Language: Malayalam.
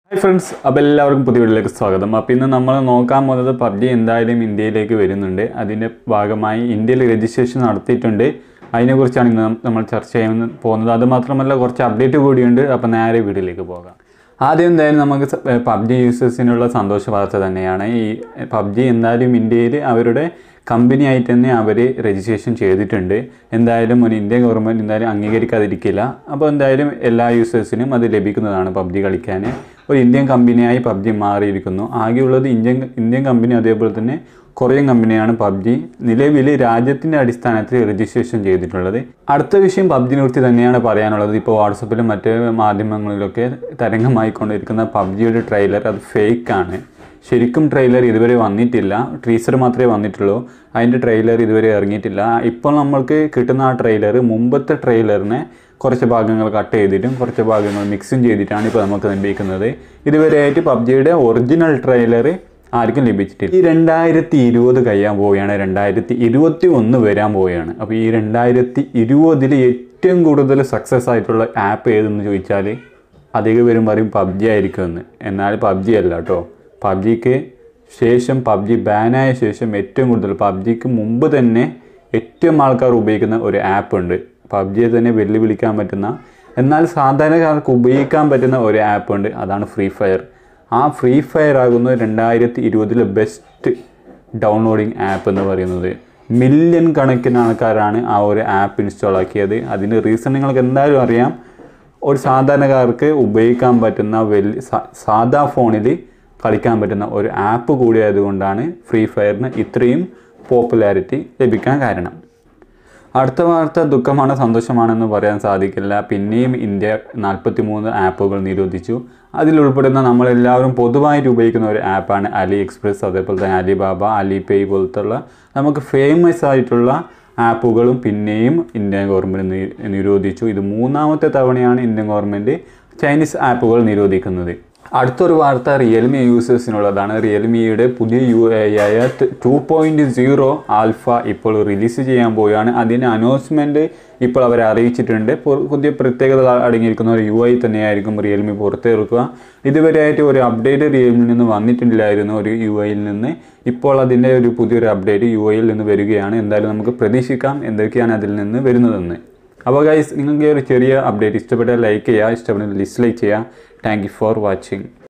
ഹായ് ഫ്രണ്ട്സ് അപ്പോൾ എല്ലാവർക്കും പുതിയ വീഡിയോയിലേക്ക് സ്വാഗതം അപ്പോൾ ഇന്ന് നമ്മൾ നോക്കാൻ പോകുന്നത് പബ്ജി എന്തായാലും ഇന്ത്യയിലേക്ക് വരുന്നുണ്ട് അതിൻ്റെ ഭാഗമായി ഇന്ത്യയിൽ രജിസ്ട്രേഷൻ നടത്തിയിട്ടുണ്ട് അതിനെക്കുറിച്ചാണ് ഇന്ന് നമ്മൾ ചർച്ച ചെയ്യാൻ പോകുന്നത് അത് മാത്രമല്ല കുറച്ച് അപ്ഡേറ്റ് കൂടിയുണ്ട് അപ്പോൾ നേരെ വീഡിയോയിലേക്ക് പോകാം ആദ്യം എന്തായാലും നമുക്ക് പബ്ജി യൂസേഴ്സിനുള്ള സന്തോഷ വാർത്ത തന്നെയാണ് ഈ പബ്ജി എന്തായാലും ഇന്ത്യയിൽ അവരുടെ കമ്പനി ആയിട്ട് തന്നെ അവർ രജിസ്ട്രേഷൻ ചെയ്തിട്ടുണ്ട് എന്തായാലും ഒരു ഇന്ത്യൻ ഗവൺമെൻറ് എന്തായാലും അംഗീകരിക്കാതിരിക്കില്ല അപ്പോൾ എന്തായാലും എല്ലാ യൂസേഴ്സിനും അത് ലഭിക്കുന്നതാണ് പബ്ജി കളിക്കാൻ ഒരു ഇന്ത്യൻ കമ്പനിയായി പബ്ജി മാറിയിരിക്കുന്നു ആകെയുള്ളത് ഇന്ത്യൻ ഇന്ത്യൻ കമ്പനി അതേപോലെ തന്നെ കൊറിയൻ കമ്പനിയാണ് പബ്ജി നിലവിൽ രാജ്യത്തിൻ്റെ അടിസ്ഥാനത്തിൽ രജിസ്ട്രേഷൻ ചെയ്തിട്ടുള്ളത് അടുത്ത വിഷയം പബ്ജിനെ കുറിച്ച് തന്നെയാണ് പറയാനുള്ളത് ഇപ്പോൾ വാട്സപ്പിലും മറ്റ് മാധ്യമങ്ങളിലൊക്കെ തരംഗമായിക്കൊണ്ടിരിക്കുന്ന പബ്ജിയുടെ ട്രെയിലർ അത് ഫേക്കാണ് ശരിക്കും ട്രെയിലർ ഇതുവരെ വന്നിട്ടില്ല ടീസർ മാത്രമേ വന്നിട്ടുള്ളൂ അതിൻ്റെ ട്രെയിലർ ഇതുവരെ ഇറങ്ങിയിട്ടില്ല ഇപ്പോൾ നമ്മൾക്ക് കിട്ടുന്ന ആ ട്രെയിലർ മുമ്പത്തെ ട്രെയിലറിനെ കുറച്ച് ഭാഗങ്ങൾ കട്ട് ചെയ്തിട്ടും കുറച്ച് ഭാഗങ്ങൾ മിക്സും ചെയ്തിട്ടാണ് ഇപ്പോൾ നമുക്ക് ലഭിക്കുന്നത് ഇതുവരെയായിട്ട് പബ്ജിയുടെ ഒറിജിനൽ ട്രെയിലർ ആർക്കും ലഭിച്ചിട്ടില്ല ഈ രണ്ടായിരത്തി ഇരുപത് കഴിയാൻ പോവുകയാണ് രണ്ടായിരത്തി ഇരുപത്തി ഒന്ന് വരാൻ പോവുകയാണ് അപ്പോൾ ഈ രണ്ടായിരത്തി ഇരുപതിൽ ഏറ്റവും കൂടുതൽ സക്സസ് ആയിട്ടുള്ള ആപ്പ് ഏതെന്ന് ചോദിച്ചാൽ അധികം പേരും പറയും പബ്ജി ആയിരിക്കുമെന്ന് എന്നാൽ പബ്ജി അല്ല കേട്ടോ പബ്ജിക്ക് ശേഷം പബ്ജി ബാനായ ശേഷം ഏറ്റവും കൂടുതൽ പബ്ജിക്ക് മുമ്പ് തന്നെ ഏറ്റവും ആൾക്കാർ ഉപയോഗിക്കുന്ന ഒരു ആപ്പ് ഉണ്ട് പബ്ജിയെ തന്നെ വെല്ലുവിളിക്കാൻ പറ്റുന്ന എന്നാൽ സാധാരണക്കാർക്ക് ഉപയോഗിക്കാൻ പറ്റുന്ന ഒരു ആപ്പ് ഉണ്ട് അതാണ് ഫ്രീ ഫയർ ആ ഫ്രീ ഫയർ ആകുന്നു രണ്ടായിരത്തി ഇരുപതിലെ ബെസ്റ്റ് ഡൗൺലോഡിങ് ആപ്പ് എന്ന് പറയുന്നത് മില്യൺ കണക്കിന് ആൾക്കാരാണ് ആ ഒരു ആപ്പ് ഇൻസ്റ്റാൾ ആക്കിയത് അതിൻ്റെ റീസൺ നിങ്ങൾക്ക് എന്തായാലും അറിയാം ഒരു സാധാരണക്കാർക്ക് ഉപയോഗിക്കാൻ പറ്റുന്ന വലിയ സാധാ ഫോണിൽ കളിക്കാൻ പറ്റുന്ന ഒരു ആപ്പ് കൂടി ആയതുകൊണ്ടാണ് ഫ്രീ ഫയറിന് ഇത്രയും പോപ്പുലാരിറ്റി ലഭിക്കാൻ കാരണം അടുത്ത വാർത്ത ദുഃഖമാണ് സന്തോഷമാണെന്ന് പറയാൻ സാധിക്കില്ല പിന്നെയും ഇന്ത്യ നാൽപ്പത്തി മൂന്ന് ആപ്പുകൾ നിരോധിച്ചു അതിൽ ഉൾപ്പെടുന്ന നമ്മളെല്ലാവരും പൊതുവായിട്ട് ഉപയോഗിക്കുന്ന ഒരു ആപ്പാണ് അലി എക്സ്പ്രസ് അതേപോലെ തന്നെ അലിബാബ അലിപേ പോലത്തുള്ള നമുക്ക് ഫേമസ് ആയിട്ടുള്ള ആപ്പുകളും പിന്നെയും ഇന്ത്യൻ ഗവൺമെൻറ് നിരോധിച്ചു ഇത് മൂന്നാമത്തെ തവണയാണ് ഇന്ത്യൻ ഗവൺമെൻറ് ചൈനീസ് ആപ്പുകൾ നിരോധിക്കുന്നത് അടുത്തൊരു വാർത്ത റിയൽമി യൂസേഴ്സിനുള്ളതാണ് റിയൽമിയുടെ പുതിയ യു ആയ ടു പോയിൻറ്റ് സീറോ ആൽഫ ഇപ്പോൾ റിലീസ് ചെയ്യാൻ പോവുകയാണ് അതിൻ്റെ അനൗൺസ്മെൻറ്റ് ഇപ്പോൾ അവരെ അറിയിച്ചിട്ടുണ്ട് പുതിയ പ്രത്യേകത അടങ്ങിയിരിക്കുന്ന ഒരു യു ഐ തന്നെയായിരിക്കും റിയൽമി പുറത്തിറക്കുക ഇതുവരെയായിട്ട് ഒരു അപ്ഡേറ്റ് റിയൽമിയിൽ നിന്ന് വന്നിട്ടില്ലായിരുന്നു ഒരു യു ഐയിൽ നിന്ന് ഇപ്പോൾ അതിൻ്റെ ഒരു പുതിയൊരു അപ്ഡേറ്റ് യു ഐയിൽ നിന്ന് വരികയാണ് എന്തായാലും നമുക്ക് പ്രതീക്ഷിക്കാം എന്തൊക്കെയാണ് അതിൽ നിന്ന് വരുന്നതെന്ന് അപ്പോൾ ഗൈസ് നിങ്ങൾക്ക് ഒരു ചെറിയ അപ്ഡേറ്റ് ഇഷ്ടപ്പെട്ടാൽ ലൈക്ക് ചെയ്യുക ഇഷ്ടപ്പെട്ടാൽ ഡിസ്ലൈക്ക് ചെയ്യുക താങ്ക് യു ഫോർ വാച്ചിങ്